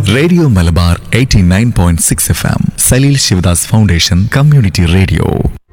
radio Malabar 89.6 point six F M Saleel Sivadas foundation community radio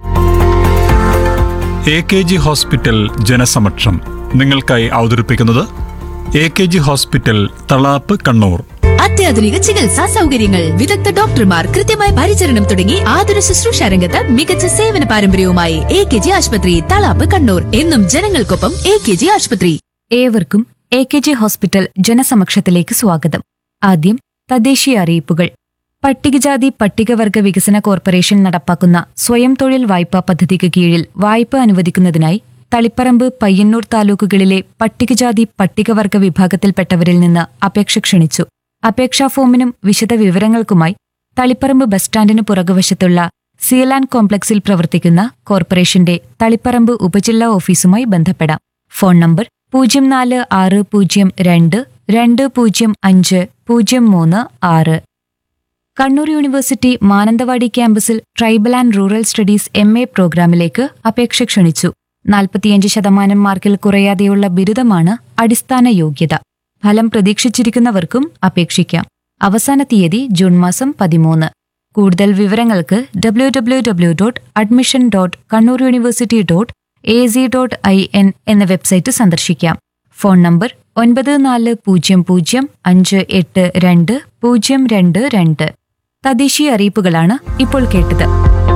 A K G hospital ജനസമക്ഷം നിങ്ങൾക്കായി അവതരിപ്പിക്കുന്നത് A K G hospital Thalap Kannur അത്യാധുനിക ചികിത്സാ സൗകര്യങ്ങൾ വിദഗ്ധ ഡോക്ടർമാർ കൃത്യമായ പരിചരണം തുടങ്ങി ആതുര ശുശ്രൂഷ രംഗത്ത് മികച്ച സേവന പാരമ്പര്യവുമായി എ കെ ജി ആശുപത്രി തളാപ്പ് കണ്ണൂർ എന്നും ജനങ്ങൾക്കൊപ്പം എ കെ ജി ആശുപത്രി ഏവർക്കും എ കെ ജി ഹോസ്പിറ്റൽ ജനസമക്ഷത്തിലേക്ക് സ്വാഗതം ആദ്യം തദ്ദേശീയ അറിയിപ്പുകൾ പട്ടികജാതി പട്ടികവർഗ വികസന കോർപ്പറേഷൻ നടപ്പാക്കുന്ന സ്വയം തൊഴിൽ വായ്പാ പദ്ധതിക്ക് കീഴിൽ വായ്പ അനുവദിക്കുന്നതിനായി തളിപ്പറമ്പ് പയ്യന്നൂർ താലൂക്കുകളിലെ പട്ടികജാതി പട്ടികവർഗ വിഭാഗത്തിൽപ്പെട്ടവരിൽ നിന്ന് അപേക്ഷ ക്ഷണിച്ചു അപേക്ഷാ ഫോമിനും വിശദ വിവരങ്ങൾക്കുമായി തളിപ്പറമ്പ് ബസ് സ്റ്റാൻഡിന് പുറകുവശത്തുള്ള സീലാൻ കോംപ്ലക്സിൽ പ്രവർത്തിക്കുന്ന കോർപ്പറേഷന്റെ തളിപ്പറമ്പ് ഉപജില്ലാ ഓഫീസുമായി ബന്ധപ്പെടാം ഫോൺ നമ്പർ പൂജ്യം നാല് ആറ് പൂജ്യം രണ്ട് രണ്ട് പൂജ്യം അഞ്ച് പൂജ്യം മൂന്ന് ആറ് കണ്ണൂർ യൂണിവേഴ്സിറ്റി മാനന്തവാടി ക്യാമ്പസിൽ tribal and rural studies M A പ്രോഗ്രാമിലേക്ക് അപേക്ഷ ക്ഷണിച്ചു നാൽപ്പത്തിയഞ്ച് ശതമാനം മാർക്കിൽ കുറയാതെയുള്ള ബിരുദമാണ് അടിസ്ഥാന യോഗ്യത ഫലം പ്രതീക്ഷിച്ചിരിക്കുന്നവർക്കും അപേക്ഷിക്കാം അവസാന തീയതി ജൂൺ മാസം പതിമൂന്ന് കൂടുതൽ വിവരങ്ങൾക്ക് W W W dot admission dot Kannur university dot A C dot I N എന്ന വെബ്സൈറ്റ് സന്ദർശിക്കാം ഫോൺ നമ്പർ ഒൻപത് നാല് പൂജ്യം പൂജ്യം അഞ്ച് എട്ട് രണ്ട് പൂജ്യം രണ്ട് രണ്ട് തദ്ദേശീയ അറിയിപ്പുകളാണ് ഇപ്പോൾ കേട്ടത്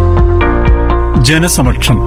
ജനസമക്ഷം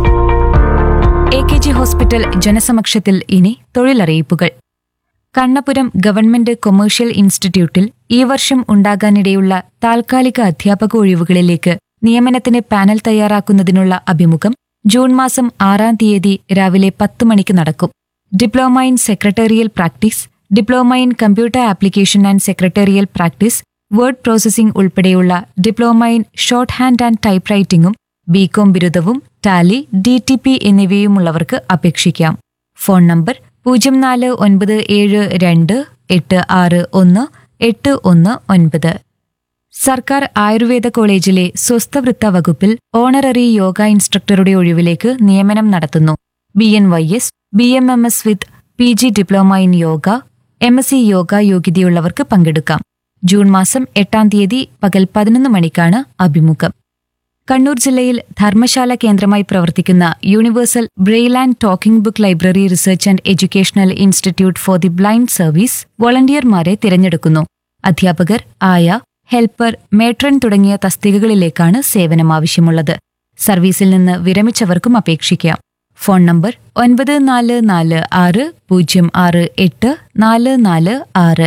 എ കെ ജി ഹോസ്പിറ്റൽ ജനസമക്ഷത്തിൽ ഇനി തൊഴിലറിയിപ്പുകൾ കണ്ണപുരം ഗവൺമെന്റ് കൊമേഴ്ഷ്യൽ ഇൻസ്റ്റിറ്റ്യൂട്ടിൽ ഈ വർഷം ഉണ്ടാകാനിടയുള്ള താൽക്കാലിക അധ്യാപക ഒഴിവുകളിലേക്ക് നിയമനത്തിന് പാനൽ തയ്യാറാക്കുന്നതിനുള്ള അഭിമുഖം ജൂൺ മാസം ആറാം തീയതി രാവിലെ പത്ത് മണിക്ക് നടക്കും diploma in secretarial practice diploma in computer application and secretarial practice word processing ഉൾപ്പെടെയുള്ള diploma in short hand and type റൈറ്റിംഗും ബികോം ബിരുദവും ടാലി ഡി ടി പി എന്നിവയുമുള്ളവർക്ക് അപേക്ഷിക്കാം ഫോൺ നമ്പർ പൂജ്യം നാല് ഒൻപത് ഏഴ് രണ്ട് എട്ട് ആറ് ഒന്ന് എട്ട് ഒന്ന് ഒൻപത് സർക്കാർ ആയുർവേദ കോളേജിലെ സ്വസ്ഥവൃത്ത വകുപ്പിൽ ഓണററി യോഗ ഇൻസ്ട്രക്ടറുടെ ഒഴിവിലേക്ക് നിയമനം നടത്തുന്നു B N Y S B M M S with P G diploma in yoga M S C yoga യോഗ്യതയുള്ളവർക്ക് പങ്കെടുക്കാം ജൂൺ മാസം എട്ടാം തീയതി പകൽ പതിനൊന്ന് മണിക്കാണ് അഭിമുഖം കണ്ണൂർ ജില്ലയിൽ ധർമ്മശാല കേന്ദ്രമായി പ്രവർത്തിക്കുന്ന universal braille and talking book library research and educational institute for the blind service വോളണ്ടിയർമാരെ തിരഞ്ഞെടുക്കുന്നു അധ്യാപകർ ആയ ഹെൽപ്പർ മേട്രൺ തുടങ്ങിയ തസ്തികകളിലേക്കാണ് സേവനം ആവശ്യമുള്ളത് സർവീസിൽ നിന്ന് വിരമിച്ചവർക്കും അപേക്ഷിക്കാം ഫോൺ നമ്പർ ഒൻപത് നാല് നാല് ആറ് പൂജ്യം ആറ് എട്ട് നാല് നാല് ആറ്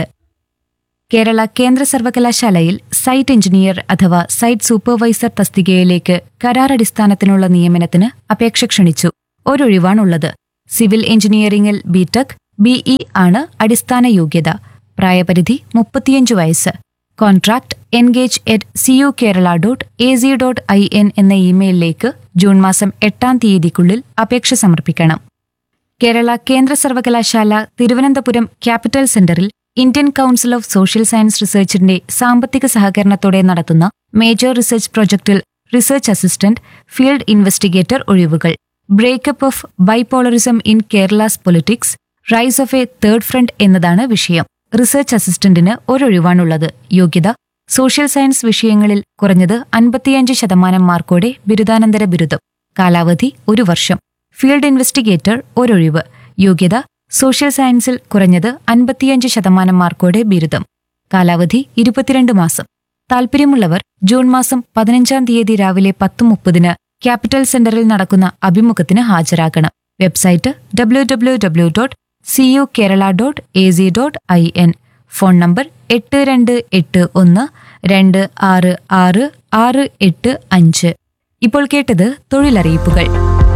കേരള കേന്ദ്ര സർവകലാശാലയിൽ സൈറ്റ് എഞ്ചിനീയർ അഥവാ സൈറ്റ് സൂപ്പർവൈസർ തസ്തികയിലേക്ക് കരാർ അടിസ്ഥാനത്തിനുള്ള നിയമനത്തിന് അപേക്ഷ ക്ഷണിച്ചു ഒരൊഴിവാണുള്ളത് സിവിൽ എഞ്ചിനീയറിംഗിൽ ബിടെക് ബിഇ ആണ് അടിസ്ഥാന യോഗ്യത പ്രായപരിധി മുപ്പത്തിയഞ്ച് വയസ്സ് contract engage at CU Kerala dot A C dot I N എന്ന ഇമെയിലിലേക്ക് ജൂൺ മാസം എട്ടാം തീയതിക്കുള്ളിൽ അപേക്ഷ സമർപ്പിക്കണം കേരള കേന്ദ്ര സർവകലാശാല തിരുവനന്തപുരം ക്യാപിറ്റൽ സെന്ററിൽ Indian council of social science റിസർച്ചിന്റെ സാമ്പത്തിക സഹകരണത്തോടെ നടത്തുന്ന മേജർ റിസർച്ച് പ്രൊജക്ടിൽ റിസർച്ച് അസിസ്റ്റന്റ് ഫീൽഡ് ഇൻവെസ്റ്റിഗേറ്റർ ഒഴിവുകൾ breakup of bipolarism in Kerala's politics rise of a third front എന്നതാണ് വിഷയം റിസർച്ച് അസിസ്റ്റന്റിന് ഒരൊഴിവാണുള്ളത് യോഗ്യത സോഷ്യൽ സയൻസ് വിഷയങ്ങളിൽ കുറഞ്ഞത് അൻപത്തിയഞ്ച് ശതമാനം മാർക്കോടെ ബിരുദാനന്തര ബിരുദം കാലാവധി ഒരു വർഷം ഫീൽഡ് ഇൻവെസ്റ്റിഗേറ്റർ ഒരൊഴിവ് യോഗ്യത സോഷ്യൽ സയൻസിൽ കുറഞ്ഞത് അൻപത്തിയഞ്ച് ശതമാനം മാർക്കോടെ ബിരുദം കാലാവധി ഇരുപത്തിരണ്ട് മാസം താൽപ്പര്യമുള്ളവർ ജൂൺ മാസം പതിനഞ്ചാം തീയതി രാവിലെ പത്ത് മുപ്പതിന് ക്യാപിറ്റൽ സെന്ററിൽ നടക്കുന്ന അഭിമുഖത്തിന് ഹാജരാകണം website W W W dot C U Kerala dot A C dot I N phone number എട്ട് രണ്ട് എട്ട് ഒന്ന് രണ്ട് ആറ് ആറ് ആറ് എട്ട് അഞ്ച് ഇപ്പോൾ കേട്ടത് തൊഴിലറിയിപ്പുകൾ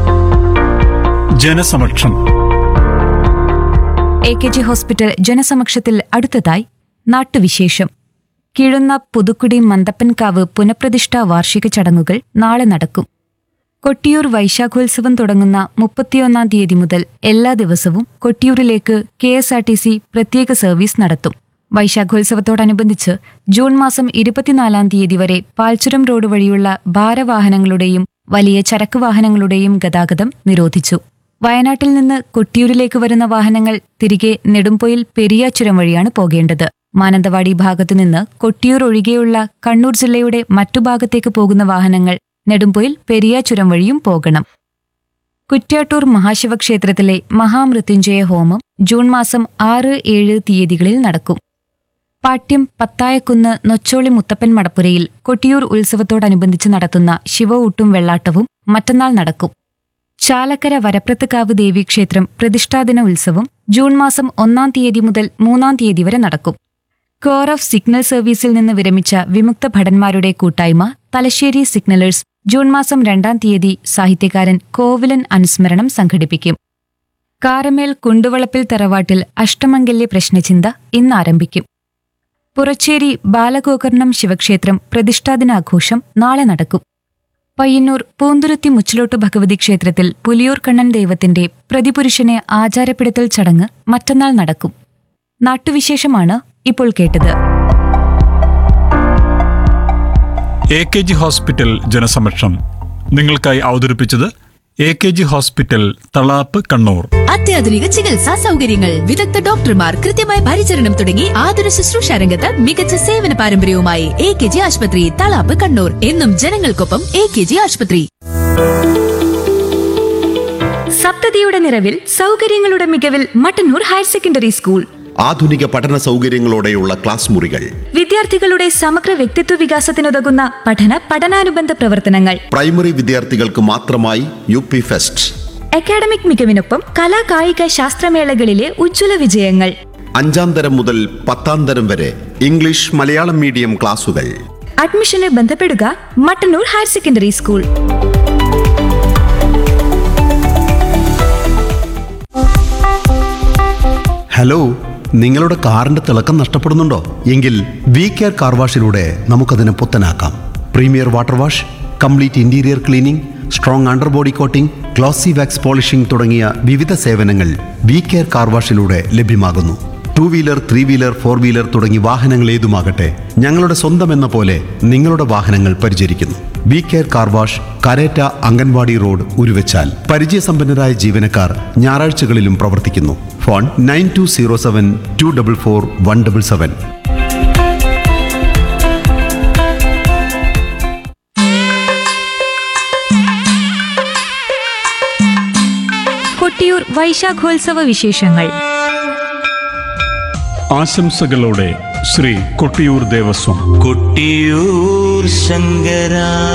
ജനസമക്ഷം എ കെ ജി ഹോസ്പിറ്റൽ ജനസമക്ഷത്തിൽ അടുത്തതായി നാട്ടുവിശേഷം കിഴുന്ന പുതുക്കുടി മന്തപ്പൻകാവ് പുനഃപ്രതിഷ്ഠാ വാർഷിക ചടങ്ങുകൾ നാളെ നടക്കും കൊട്ടിയൂർ വൈശാഖോത്സവം തുടങ്ങുന്ന മുപ്പത്തിയൊന്നാം തീയതി മുതൽ എല്ലാ ദിവസവും കൊട്ടിയൂരിലേക്ക് K S R T C പ്രത്യേക സർവീസ് നടത്തും വൈശാഖോത്സവത്തോടനുബന്ധിച്ച് ജൂൺ മാസം ഇരുപത്തിനാലാം തീയതി വരെ പാൽച്ചുരം റോഡ് വഴിയുള്ള ഭാരവാഹനങ്ങളുടെയും വലിയ ചരക്ക് വാഹനങ്ങളുടെയും ഗതാഗതം നിരോധിച്ചു വയനാട്ടിൽ നിന്ന് കൊട്ടിയൂരിലേക്ക് വരുന്ന വാഹനങ്ങൾ തിരികെ നെടുംപൊയിൽ പെരിയാച്ചുരം വഴിയാണ് പോകേണ്ടത് മാനന്തവാടി ഭാഗത്തുനിന്ന് കൊട്ടിയൂർ ഒഴികെയുള്ള കണ്ണൂർ ജില്ലയുടെ മറ്റു ഭാഗത്തേക്ക് പോകുന്ന വാഹനങ്ങൾ നെടുമ്പൊയിൽ പെരിയ ചുരം വഴിയും പോകണം കുറ്റ്യാട്ടൂർ മഹാശിവക്ഷേത്രത്തിലെ മഹാമൃത്യുഞ്ജയ ഹോമം ജൂൺ മാസം ആറ് ഏഴ് തീയതികളിൽ നടക്കും പാട്യം പത്തായക്കുന്ന് നൊച്ചോളി മുത്തപ്പൻ മടപ്പുരയിൽ കൊട്ടിയൂർ ഉത്സവത്തോടനുബന്ധിച്ച് നടത്തുന്ന ശിവഊട്ടും വെള്ളാട്ടവും മറ്റന്നാൾ നടക്കും ചാലക്കര വരപ്രത്തുകാവ് ദേവീക്ഷേത്രം പ്രതിഷ്ഠാദിന ഉത്സവം ജൂൺ മാസം ഒന്നാം തീയതി മുതൽ മൂന്നാം തീയതി വരെ നടക്കും കോർ ഓഫ് സിഗ്നൽ സർവീസിൽ നിന്ന് വിരമിച്ച വിമുക്ത ഭടന്മാരുടെ കൂട്ടായ്മ തലശ്ശേരി സിഗ്നലേഴ്സ് ജൂൺ മാസം രണ്ടാം തീയതി സാഹിത്യകാരൻ കോവിലൻ അനുസ്മരണം സംഘടിപ്പിക്കും കാരമേൽ കുണ്ടുവളപ്പിൽ തറവാട്ടിൽ അഷ്ടമംഗല്യ പ്രശ്നചിന്ത ഇന്ന് ആരംഭിക്കും പുറച്ചേരി ബാലഗോകർണം ശിവക്ഷേത്രം പ്രതിഷ്ഠാദിനാഘോഷം നാളെ നടക്കും പയ്യന്നൂർ പൂന്തുരുത്തി മുച്ചിലോട്ട് ഭഗവതി ക്ഷേത്രത്തിൽ പുലിയൂർ കണ്ണൻ ദൈവത്തിന്റെ പ്രതിപുരുഷനെ ആചാരപ്പെടുത്തൽ ചടങ്ങ് മറ്റന്നാൾ നടക്കും നാട്ടുവിശേഷമാണ് ഇപ്പോൾ കേട്ടത് എ കെ ജി ഹോസ്പിറ്റൽ ജനസമക്ഷം നിങ്ങൾക്കായി അവതരിപ്പിച്ചത് A K G hospital Thalap Kannur അത്യാധുനിക ചികിത്സാ സൗകര്യങ്ങൾ വിദഗ്ധ ഡോക്ടർമാർ കൃത്യമായ പരിചരണം തുടങ്ങി ആതുര ശുശ്രൂഷ രംഗത്ത് മികച്ച സേവന പാരമ്പര്യവുമായി എ കെ ജി ആശുപത്രി തളാപ്പ് കണ്ണൂർ എന്നും ജനങ്ങൾക്കൊപ്പം എ കെ ജി ആശുപത്രി സപ്തതിയുടെ നിറവിൽ സൗകര്യങ്ങളുടെ മികവിൽ മട്ടന്നൂർ ഹയർ സെക്കൻഡറി സ്കൂൾ ആധുനിക പഠന സൗകര്യങ്ങളോടെയുള്ള ക്ലാസ് മുറികൾ വിദ്യാർത്ഥികളുടെ സമഗ്ര വ്യക്തിത്വ വികാസത്തിനുതകുന്ന പഠന പഠനാനുബന്ധ പ്രവർത്തനങ്ങൾ പ്രൈമറി വിദ്യാർത്ഥികൾക്ക് മാത്രമായി യു പി ഫെസ്റ്റ് അക്കാഡമിക് മികവിനൊപ്പം കലാ കായിക ശാസ്ത്രമേളകളിലെ ഉജ്ജ്വല വിജയങ്ങൾ അഞ്ചാം തരം മുതൽ പത്താം തരം വരെ ഇംഗ്ലീഷ് മലയാളം മീഡിയം ക്ലാസുകൾ അഡ്മിഷന് ബന്ധപ്പെടുക Mattannur higher secondary school hello നിങ്ങളുടെ കാറിന്റെ തിളക്കം നഷ്ടപ്പെടുന്നുണ്ടോ എങ്കിൽ വി കെയർ കാർ വാഷിലൂടെ നമുക്കതിനെ പുത്തനാക്കാം premier water wash complete interior cleaning strong underbody coating glossy wax polishing തുടങ്ങിയ വിവിധ സേവനങ്ങൾ വി കെയർ കാർ വാഷിലൂടെ ലഭ്യമാകുന്നു two wheeler three wheeler four wheeler തുടങ്ങി വാഹനങ്ങൾ ഏതുമാകട്ടെ ഞങ്ങളുടെ സ്വന്തം എന്ന പോലെ നിങ്ങളുടെ വാഹനങ്ങൾ പരിചരിക്കുന്നു V care car wash Karetta anganwadi road Uruvachal പരിചയസമ്പന്നരായ ജീവനക്കാർ ഞായറാഴ്ചകളിലും പ്രവർത്തിക്കുന്നു phone nine two zero seven two double four one double seven Kottiyoor വൈശാഖോത്സവ വിശേഷങ്ങൾ ആശംസകളോടെ ശ്രീ കൊട്ടിയൂർ ദേവസ്വം കൊട്ടിയൂർ ശങ്കര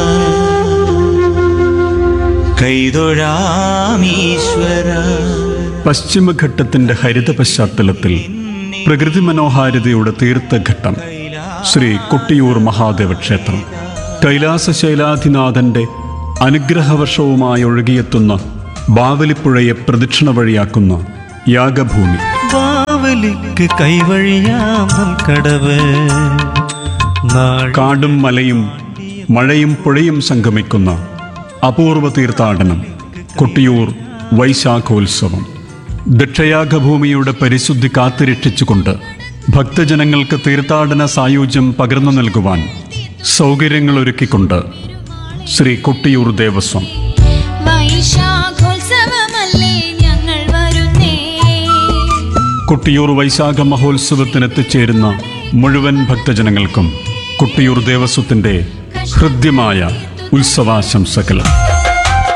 കൈതൊഴാമീശ്വര പശ്ചിമഘട്ടത്തിന്റെ ഹരിത പശ്ചാത്തലത്തിൽ പ്രകൃതി മനോഹാരിതയുടെ തീർത്ഥഘട്ടം ശ്രീ കൊട്ടിയൂർ മഹാദേവ ക്ഷേത്രം കൈലാസശൈലാധിനാഥന്റെ അനുഗ്രഹവർഷവുമായി ഒഴുകിയെത്തുന്ന ബാവലിപ്പുഴയെ പ്രദക്ഷിണ വഴിയാക്കുന്ന യാഗഭൂമി ബാവലിക്ക് കൈവഴിയാം നം കടവ് നാൾ കാടും മലയും മഴയും പുഴയും സംഗമിക്കുന്ന അപൂർവ തീർത്ഥാടനം കൊട്ടിയൂർ വൈശാഖോത്സവം ദക്ഷയാഗഭൂമിയുടെ പരിശുദ്ധി കാത്തുരക്ഷിച്ചുകൊണ്ട് ഭക്തജനങ്ങൾക്ക് തീർത്ഥാടന സായുജ്യം പകർന്നു നൽകുവാൻ സൗകര്യങ്ങളൊരുക്കിക്കൊണ്ട് ശ്രീ കൊട്ടിയൂർ ദേവസ്വം വൈശാഖോത്സവമല്ലേ ഞങ്ങൾ വരുന്നേ കൊട്ടിയൂർ വൈശാഖ മഹോത്സവത്തിന് എത്തിച്ചേരുന്ന മുഴുവൻ ഭക്തജനങ്ങൾക്കും കൊട്ടിയൂർ ദേവസ്വത്തിൻ്റെ ഹൃദ്യമായ ഉത്സവാശംസകൾ